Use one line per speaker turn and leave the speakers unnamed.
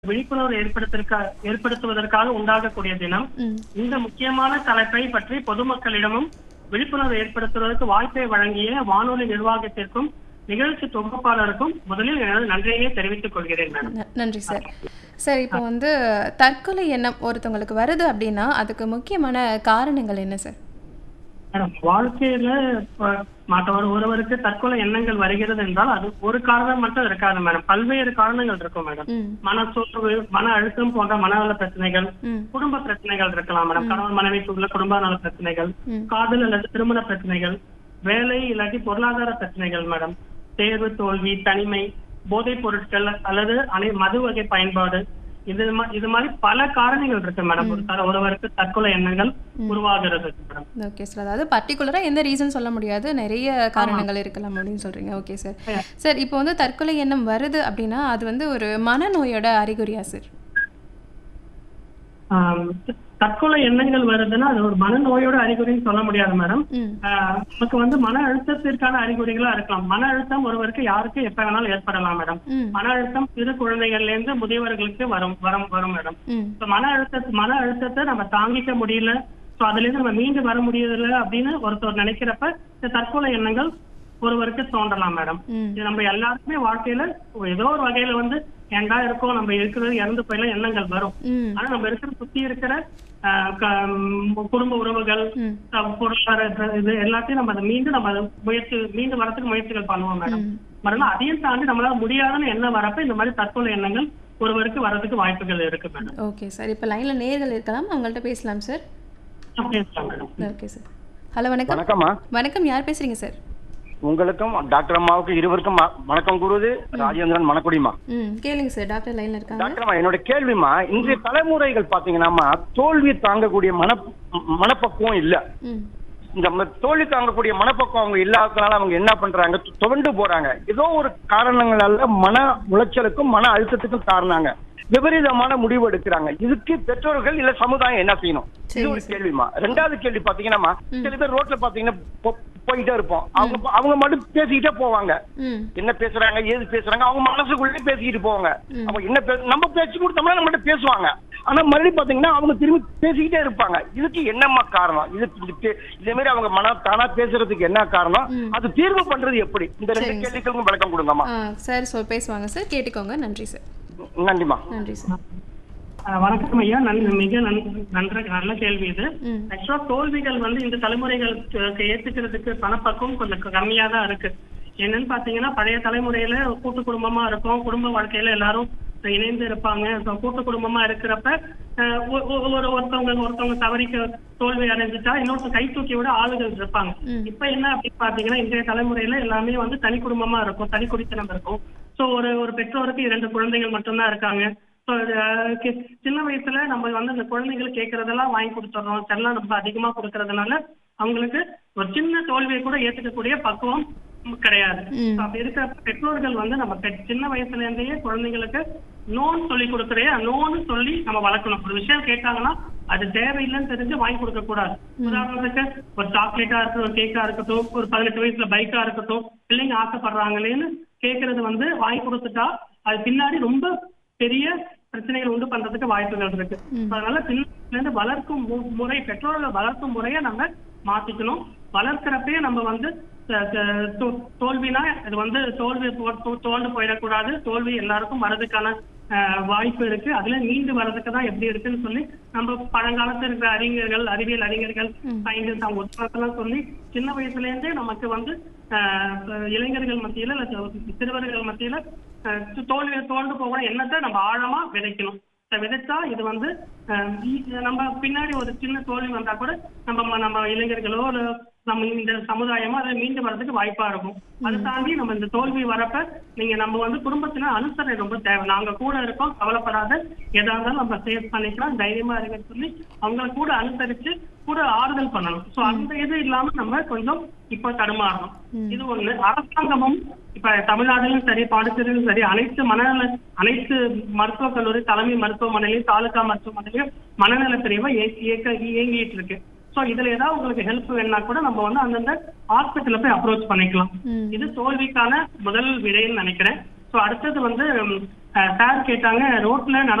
விழிப்புணர்வு ஏற்படுத்திருக்க ஏற்படுத்துவதற்காக உண்டாகக்கூடிய தினம்
ம்
இந்த முக்கியமான தலைப்பை பற்றி பொதுமக்களிடமும் விழிப்புணர்வு ஏற்படுத்துவதற்கு வாய்ப்பை வழங்கிய வானொலி நிர்வாகத்திற்கும் நிகழ்ச்சி தொகுப்பாளருக்கும் முதலில் எனது நன்றியை தெரிவித்துக் கொள்கிறேன் மேடம்
ந- நன்றி சார் சார் இப்போ வந்து தற்கொலை எண்ணம் ஒருத்தவங்களுக்கு வருது அப்படின்னா அதுக்கு முக்கியமான காரணங்கள் என்ன சார்
மேடம் வாழ்க்கையில ப- மற்றவர் ஒருவருக்கு தற்கொலை எண்ணங்கள் வருகிறது என்றால் அது ஒரு காரணம் மட்டும் இருக்காது மேடம் பல்வேறு காரணங்கள் இருக்கும் மேடம்
ம்
மன சோர்வு மன அழுத்தம் போன்ற மனநல பிரச்சனைகள்
ம்
குடும்ப பிரச்சனைகள் இருக்கலாம் மேடம் கணவன் மனைவிக்கு உள்ள குடும்ப நல பிரச்சனைகள்
ம்
காதல் அல்லது திருமண பிரச்சனைகள் வேலை இல்லாட்டி பொருளாதார பிரச்சனைகள் மேடம் தேர்வு தோல்வி தனிமை போதைப் பொருட்கள் அல்லது அனை மது வகை பயன்பாடு இது மா- இது மாதிரி பல காரணங்கள் இருக்கு மேடம் ஒரு த- ஒருவருக்கு தற்கொலை எண்ணங்கள் உருவாகிறது மேடம்
ஓகே சார் அதாவது பர்டிகுலராக எந்த ரீசன் சொல்ல முடியாது நிறைய காரணங்கள் இருக்கலாம் அப்படின்னு சொல்கிறீங்க ஓகே சார் சார் இப்போ வந்து தற்கொலை எண்ணம் வருது அப்படின்னா அது வந்து ஒரு மனநோயோட அறிகுறியா சார்
ஆம், தற்கொலை எண்ணங்கள் வருதுன்னா அது ஒரு மனநோயோட அறிகுறின்னு சொல்ல முடியாது மேடம்
ம்
ஆஹ் நமக்கு வந்து மன அழுத்தத்திற்கான அறிகுறிகளா இருக்கலாம் மன அழுத்தம் ஒருவருக்கு யாருக்கு எப்ப வேணாலும் ஏற்படலாம் மேடம்
ம்
மன அழுத்தம் சிறு குழந்தைகள்ல இருந்து முதியவர்களுக்கு வரும் வரும் வரும் மேடம்
ம்
இப்ப மன அழுத்தத்தை மன அழுத்தத்தை நம்ம தாங்கிக்க முடியல சோ அதுல இருந்து நம்ம மீண்டு வர முடியல அப்படின்னு ஒருத்தர் நினைக்கிறப்ப இந்த தற்கொலை எண்ணங்கள் ஒருவருக்கு தோன்றலாம் மேடம்
ம்
இது நம்ம எல்லாருக்குமே வாழ்க்கையில ஏதோ ஒரு வகையில வந்து ஏண்டா இருக்கோம் நம்ம இருக்கிறது இறந்து போயில எண்ணங்கள் வரும்
ம்
ஆனா நம்ம இருக்கிற சுத்தி இருக்கிற ஆஹ் க- ம், குடும்ப உறவுகள்
ம்
அஹ் பொருளாதார இது- இது எல்லாத்தையும் நம்ம அதை மீண்டும் நம்ம அதை முயற்சி மீண்டு வரதுக்கு முயற்சிகள் பண்ணுவோம் மேடம்
ம்
மறுநாள் அதையும் தாண்டி நம்மளால முடியாதுன்னு என்ன வரப்ப இந்த மாதிரி தற்கொலை எண்ணங்கள் ஒருவருக்கு வர்றதுக்கு வாய்ப்புகள் இருக்கு மேடம்
ஓகே சார் இப்போ லைனில் நேர்கள் இருக்கலாம் அவங்கள்ட்ட பேசலாம் சார்
பேசலாம் மேடம்
ஓகே சார் ஹலோ வணக்கம்
வணக்கம்மா
வணக்கம் யார் பேசுறீங்க சார்
உங்களுக்கும் டாக்டர் அம்மாவுக்கு இருவருக்கும் ம- வணக்கம் கூறுவது ராஜேந்திரன் மணக்குடிமா
ம் கேளுங்க சார் டாக்டர் லைனில் இருக்காங்க
டாக்டர் அம்மா என்னோட கேள்விமா இன்றைய தலைமுறைகள் பாத்தீங்கன்னாமா தோல்வி தாங்கக்கூடிய மன மனப்பக்குவம் இல்ல
ம்
இந்த ம- தோல்வி தாங்கக்கூடிய மனப்பக்குவம் அவங்க இல்லாததுனால அவங்க என்ன பண்றாங்க து- துவண்டு போறாங்க ஏதோ ஒரு காரணங்களால மன உளைச்சலுக்கும் மன அழுத்தத்துக்கும் காரணாங்க விபரீதமான முடிவு எடுக்கிறாங்க இதுக்கு பெற்றோர்கள் இல்ல சமுதாயம் என்ன செய்யணும் இது ஒரு கேள்விமா ரெண்டாவது கேள்வி பாத்தீங்கன்னா சில பேர் ரோட்ல பாத்தீங்கன்னா போ- போயிட்டே இருப்போம் அவங்க அவங்க மட்டும் பேசிக்கிட்டே போவாங்க
ம்
என்ன பேசுறாங்க ஏது பேசுறாங்க அவங்க மனசுக்குள்ளே பேசிக்கிட்டு போவாங்க அவங்க என்ன பேச நம்ம பேச்சு கொடுத்தோம்னா நம்மகிட்ட பேசுவாங்க ஆனா மறுபடியும் பாத்தீங்கன்னா அவங்க திரும்பி பேசிக்கிட்டே இருப்பாங்க இதுக்கு என்னம்மா காரணம் இது இது பே- இதே மாதிரி அவங்க மன தானா பேசுறதுக்கு என்ன காரணம் அது தீர்வு பண்றது எப்படி இந்த ரெண்டு
சரிங்க
கேள்விகளுக்கும் விளக்கம் கொடுங்கம்மா
ஆ சார் சொல் பேசுவாங்க சார் கேட்டுக்கோங்க நன்றி சார்
நன்றிம்மா
நன்றி சார்
அஹ் வணக்கம் ஐயா நன் மிக நன்- நன்ற நல்ல கேள்வி இது
ம்
ஆக்சுவலா தோல்விகள் வந்து இந்த தலைமுறைகளுக்கு ஏத்துக்கிறதுக்கு பணப்பக்கம் கொஞ்சம் கம்மியா தான் இருக்கு என்னன்னு பாத்தீங்கன்னா பழைய தலைமுறையில கூட்டு குடும்பமா இருக்கும் குடும்ப வாழ்க்கையில எல்லாரும் இணைந்து இருப்பாங்க So, கூட்டு குடும்பமா இருக்கிறப்ப அஹ், ஒ- ஒ- ஒரு ஒருத்தவங்க ஒருத்தவங்க தவறிக்க தோல்வி அடைஞ்சிட்டா இன்னொருத்தர் கை தூக்கி விட ஆளுகள் இருப்பாங்க
ம்.
இப்ப என்ன அப்படின்னு பாத்தீங்கன்னா இன்றைய தலைமுறையில எல்லாமே வந்து தனி குடும்பமா இருக்கும் தனி குடித்தனம் இருக்கும் சோ ஒரு ஒரு பெற்றோருக்கு இரண்டு குழந்தைகள் மட்டும்தான் இருக்காங்க So, அஹ் கி- சின்ன வயசுல நம்ம வந்து அந்த குழந்தைகள் கேட்கறதெல்லாம் வாங்கி கொடுத்துறோம் செல்லம் ரொம்ப அதிகமா கொடுக்கறதுனால அவங்களுக்கு ஒரு சின்ன தோல்வியை கூட ஏத்துக்கக்கூடிய பக்குவம் கிடையாது
ம்.
So, அப்படி இருக்கிற பெற்றோர்கள் வந்து நம்ம பெ- சின்ன வயசுல இருந்தே குழந்தைங்களுக்கு நோன் சொல்லி கொடுக்கறே நோன்னு சொல்லி நம்ம வளர்க்கணும் ஒரு விஷயம் கேட்டாங்கன்னா அது தேவையில்லைன்னு தெரிஞ்சு வாங்கி கொடுக்க கூடாது உதாரணத்துக்கு ஒரு சாக்லேட்டா இருக்கட்டும் ஒரு கேக்கா இருக்கட்டும் ஒரு பதினெட்டு வயசுல பைக்கா இருக்கட்டும் பிள்ளைங்க ஆசைப்படுறாங்களேன்னு கேட்கறது வந்து வாங்கி கொடுத்துட்டா அது பின்னாடி ரொம்ப பெரிய பிரச்சனைகள் உண்டு பண்றதுக்கு வாய்ப்புகள் இருக்கு
ம்.
அதனால சின்ன வயசுல இருந்து வளர்க்கும் மு- முறை பெற்றோர்கள் வளர்க்கும் முறையை நம்ம மாத்திக்கணும் வளர்க்கிறப்பே நம்ம வந்து த- த- தோ- தோல்வினா இது வந்து தோல்வி போ- தோ- தோல்ந்து போயிடக்கூடாது தோல்வி எல்லாருக்கும் வரதுக்கான அஹ், வாய்ப்பு இருக்கு அதுல மீண்டு வர்றதுக்கு தான் எப்படி இருக்குன்னு சொல்லி நம்ம பழங்காலத்துல இருக்கிற அறிஞர்கள் அறிவியல் அறிஞர்கள் சயின்டிஸ்ட் அவங்க உட்காரத்தெல்லாம் சொல்லி சின்ன வயசுல இருந்தே நமக்கு வந்து அஹ், இளைஞர்கள் மத்தியில இல்ல சிறுவர்கள் மத்தியில அஹ், தோல்வியை தோல்ந்து போகணும் எண்ணத்தை நம்ம ஆழமா விதைக்கணும் இதை விதைச்சா இது வந்து அஹ், ஈ- நம்ம பின்னாடி ஒரு சின்ன தோல்வி வந்தா கூட நம்ம ம- நம்ம இளைஞர்களோ இல்ல நம்ம இந்த சமுதாயமோ அதை மீண்டு வர்றதுக்கு வாய்ப்பா இருக்கும் அதை தாண்டி நம்ம இந்த தோல்வி வரப்ப நீங்க நம்ம வந்து குடும்பத்துல அனுசரணை ரொம்ப தேவை நாங்க கூட இருக்கோம் கவலைப்படாத எதா இருந்தாலும் நம்ம சேவ் பண்ணிக்கலாம் தைரியமா இருக்குன்னு சொல்லி அவங்கள கூட அனுசரிச்சு கூட ஆறுதல் பண்ணணும் சோ அந்த இது இல்லாம நம்ம கொஞ்சம் இப்ப தடுமாறணும் இது ஒண்ணு அரசாங்கமும் இப்ப தமிழ்நாடுலயும் சரி பாண்டிச்சேரியிலும் சரி அனைத்து மனநல அனைத்து மருத்துவக் கல்லூரி தலைமை மருத்துவமனையிலும் தாலுகா மருத்துவமனையிலும் மனநல பிரிவை இயக்க இயக்க- இயங்கிட்டு இருக்கு சோ இதுல ஏதாவது உங்களுக்கு ஹெல்ப் வேணும்னா கூட நம்ம வந்து அந்தந்த ஹாஸ்பிட்டல்ல போய் அப்ரோச் பண்ணிக்கலாம்
ம்
இது தோல்விக்கான முதல் விடைன்னு நினைக்கிறேன் சோ அடுத்தது வந்து ம், சார் கேட்டாங்க ரோட்ல